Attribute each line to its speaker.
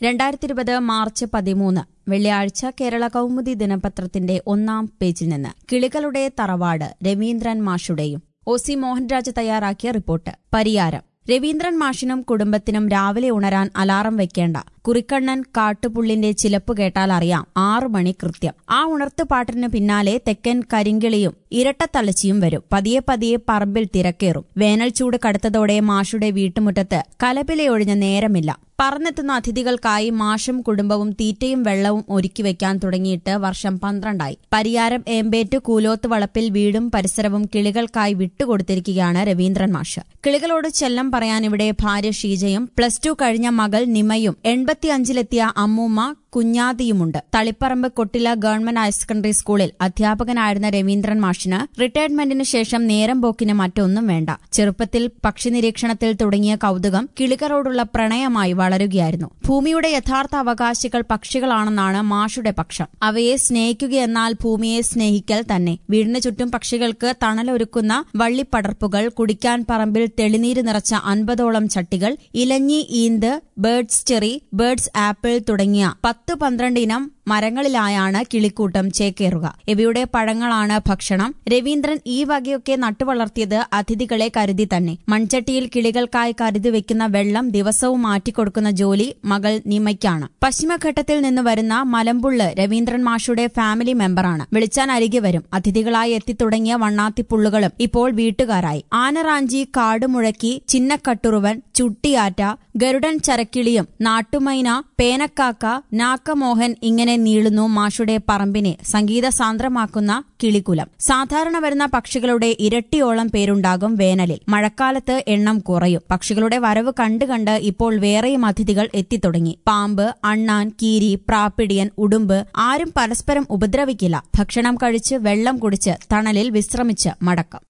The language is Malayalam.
Speaker 1: രണ്ടായിരത്തി ഇരുപത് മാർച്ച് പതിമൂന്ന് വെള്ളിയാഴ്ച കേരള കൗമുദി ദിനപത്രത്തിന്റെ ഒന്നാം പേജിൽ നിന്ന് കിളികളുടെ തറവാട് രവീന്ദ്രൻ മാഷുടെയും ഒ സി മോഹൻരാജ് തയ്യാറാക്കിയ റിപ്പോർട്ട് പരിയാരം രവീന്ദ്രൻ മാഷിനും കുടുംബത്തിനും രാവിലെ ഉണരാൻ അലാറം വെക്കേണ്ട കുറിക്കണ്ണൻ കാട്ടുപുള്ളിന്റെ ചിലപ്പ് കേട്ടാൽ അറിയാം ആറു മണി കൃത്യം ആ ഉണർത്ത് പാട്ടിന് പിന്നാലെ തെക്കൻ കരിങ്കിളിയും ഇരട്ടത്തളച്ചിയും വരും പതിയെ പതിയെ പറമ്പിൽ തിരക്കേറും വേനൽ ചൂട് കടുത്തതോടെ മാഷുടെ വീട്ടുമുറ്റത്ത് കലപിലയൊഴിഞ്ഞ നേരമില്ല പറന്നെത്തുന്ന അതിഥികൾക്കായി മാഷും കുടുംബവും തീറ്റയും വെള്ളവും ഒരുക്കി വെക്കാൻ തുടങ്ങിയിട്ട് വർഷം പന്ത്രണ്ടായി പരിയാരം ഏമ്പേറ്റ് കൂലോത്ത് വളപ്പിൽ വീടും പരിസരവും കിളികൾക്കായി വിട്ടുകൊടുത്തിരിക്കുകയാണ് രവീന്ദ്രൻ മാഷ് കിളികളോട് ചെല്ലം പറയാൻ ഇവിടെ ഭാര്യ ഷീജയും പ്ലസ് ടു കഴിഞ്ഞ മകൾ നിമയും എൺപത്തിയഞ്ചിലെത്തിയ അമ്മൂമ്മ കുഞ്ഞാതിയുമുണ്ട് Taliparamba Kottila government higher secondary സ്കൂളിൽ അധ്യാപകനായിരുന്ന രവീന്ദ്രൻ മാഷിന് റിട്ടയർമെന്റിന് ശേഷം നേരം പോക്കിന് മറ്റൊന്നും വേണ്ട ചെറുപ്പത്തിൽ പക്ഷി നിരീക്ഷണത്തിൽ തുടങ്ങിയ കൌതുകം കിളികളോടുള്ള പ്രണയമായി വളരുകയായിരുന്നു ഭൂമിയുടെ യഥാർത്ഥ അവകാശികൾ പക്ഷികളാണെന്നാണ് മാഷുടെ പക്ഷം അവയെ സ്നേഹിക്കുകയെന്നാൽ ഭൂമിയെ സ്നേഹിക്കൽ തന്നെ വീടിന് ചുറ്റും പക്ഷികൾക്ക് തണലൊരുക്കുന്ന വള്ളിപ്പടർപ്പുകൾ കുടിക്കാൻ പറമ്പിൽ തെളിനീര് നിറച്ച അൻപതോളം ചട്ടികൾ ഇലഞ്ഞി ഈന്ത് ബേർഡ്സ് ചെറി ബേർഡ്സ് ആപ്പിൾ തുടങ്ങിയ പത്ത് പന്ത്രണ്ട് ഇനം മരങ്ങളിലായാണ് കിളിക്കൂട്ടം ചേക്കേറുക ഇവയുടെ പഴങ്ങളാണ് ഭക്ഷണം രവീന്ദ്രൻ ഈ വകയൊക്കെ നട്ടുവളർത്തിയത് അതിഥികളെ കരുതി തന്നെ മൺചട്ടിയിൽ കിളികൾക്കായി കരുതി വെക്കുന്ന വെള്ളം ദിവസവും മാറ്റിക്കൊടുക്കുന്ന ജോലി മകൾ നിമയ്ക്കാണ് പശ്ചിമഘട്ടത്തിൽ നിന്ന് വരുന്ന മലമ്പുള്ള് രവീന്ദ്രൻ മാഷുടെ ഫാമിലി മെമ്പറാണ് വിളിച്ചാൻ അരികെ വരും അതിഥികളായി എത്തിത്തുടങ്ങിയ വണ്ണാത്തിപ്പുള്ളുകളും ഇപ്പോൾ വീട്ടുകാരായി ആനറാഞ്ചി കാടുമുഴക്കി ചിന്നക്കട്ടുറുവൻ ചുട്ടിയാറ്റ ഗരുഡൻ ചരക്കിളിയും നാട്ടുമൈന പേനക്കാക്ക നാക്കമോഹൻ ഇങ്ങനെ നീളുന്നു മാഷുടെ പറമ്പിനെ സംഗീത സാന്ദ്രമാക്കുന്ന കിളികുലം സാധാരണ വരുന്ന പക്ഷികളുടെ ഇരട്ടിയോളം പേരുണ്ടാകും വേനലിൽ മഴക്കാലത്ത് എണ്ണം കുറയും പക്ഷികളുടെ വരവ് കണ്ട് കണ്ട് ഇപ്പോൾ വേറെയും അതിഥികൾ എത്തിത്തുടങ്ങി പാമ്പ് അണ്ണാൻ കീരി പ്രാപ്പിടിയൻ ഉടുമ്പ് ആരും പരസ്പരം ഉപദ്രവിക്കില്ല ഭക്ഷണം കഴിച്ച് വെള്ളം കുടിച്ച് തണലിൽ വിശ്രമിച്ച് മടക്കം